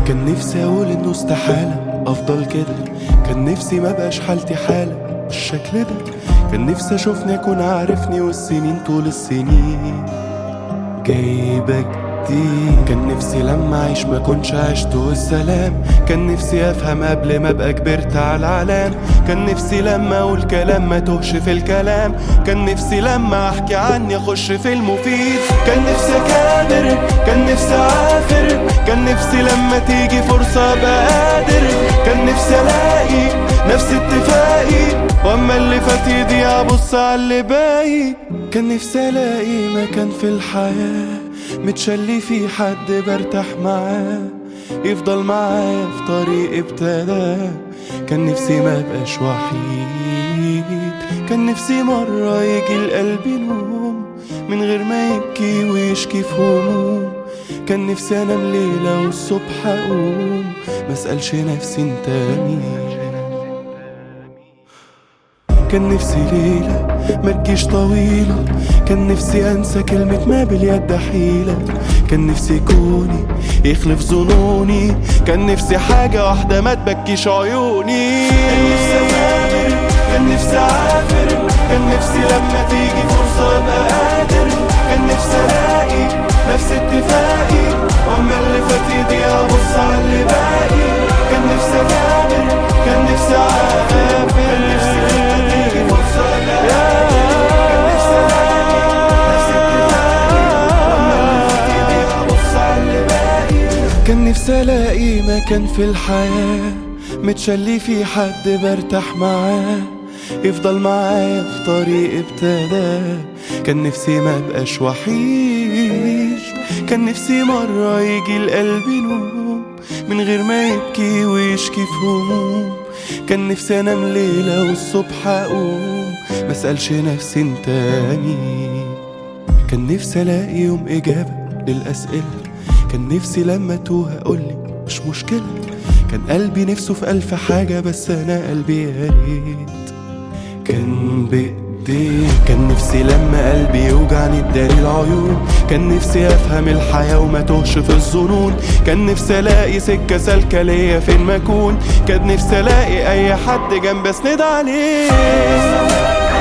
كان نفسي اقول انه استحالة افضل كده كان نفسي ما بقاش حالتي حالة بالشكل ده كان نفسي اشوفني اكون عارفني والسنين طول السنين جايبك دي كان نفسي لما اعيش ما كنش عشت والسلام كان نفسي افهم قبل ما ابقى كبرت على العلام كان نفسي لما اقول كلام ما توهش في الكلام كان نفسي لما احكي عني اخش في المفيد كان نفسي اكابر كان نفسي اعافر كان نفسي لما تيجي فرصة ابقى قادر كان نفسي الاقي نفس اتفاقي واما اللي فات يضيع ابص على اللي باقي كان نفسي الاقي مكان في الحياة متشلي في حد برتاح معاه يفضل معايا في طريق ابتدى كان نفسي ما بقاش وحيد كان نفسي مرة يجي القلب نوم من غير ما يبكي ويشكي في هموم كان نفسي انام ليلة والصبح اقوم مسألش نفسي انت مين كان نفسي ليلة ما تجيش طويلة كان نفسي انسى كلمة ما باليد حيلة كان نفسي كوني يخلف ظنوني كان نفسي حاجة واحدة ما تبكيش عيوني كان نفسي اسافر كان نفسي اعافر كان نفسي لما تيجي فرصة ابقى قادر كان نفسي الاقي نفس اتفاقي واما اللي فات يضيع ابص على اللي باقي كان نفسي اكابر كان نفسي اعافر كان نفسي لما تيجي فرصة ابقى قادر كان نفسي الاقي نفس اتفاقي واما اللي فات يضيع ابص على اللي باقي كان نفسي الاقي مكان في الحياة متشلي في حد برتاح معاه يفضل معايا في طريق ابتدى كان نفسي ما بقاش وحيد كان نفسي مرة يجي القلب نوم من غير ما يبكي ويشكي في هموم كان نفسي انام ليلة والصبح اقوم مسألش نفسي انت مين كان نفسي الاقي يوم اجابة للاسئلة كان نفسي لما توه اقولي مش مشكلة كان قلبي نفسه في ألف حاجة بس أنا قلبي يا ريت كان بإيديك كان نفسي لما قلبي يوجعني اداري العيون كان نفسي افهم الحياة وما توهش في الظنون كان نفسي الاقي سكة سالكة ليا فين ما اكون كان نفسي الاقي اي حد جنبي اسند عليه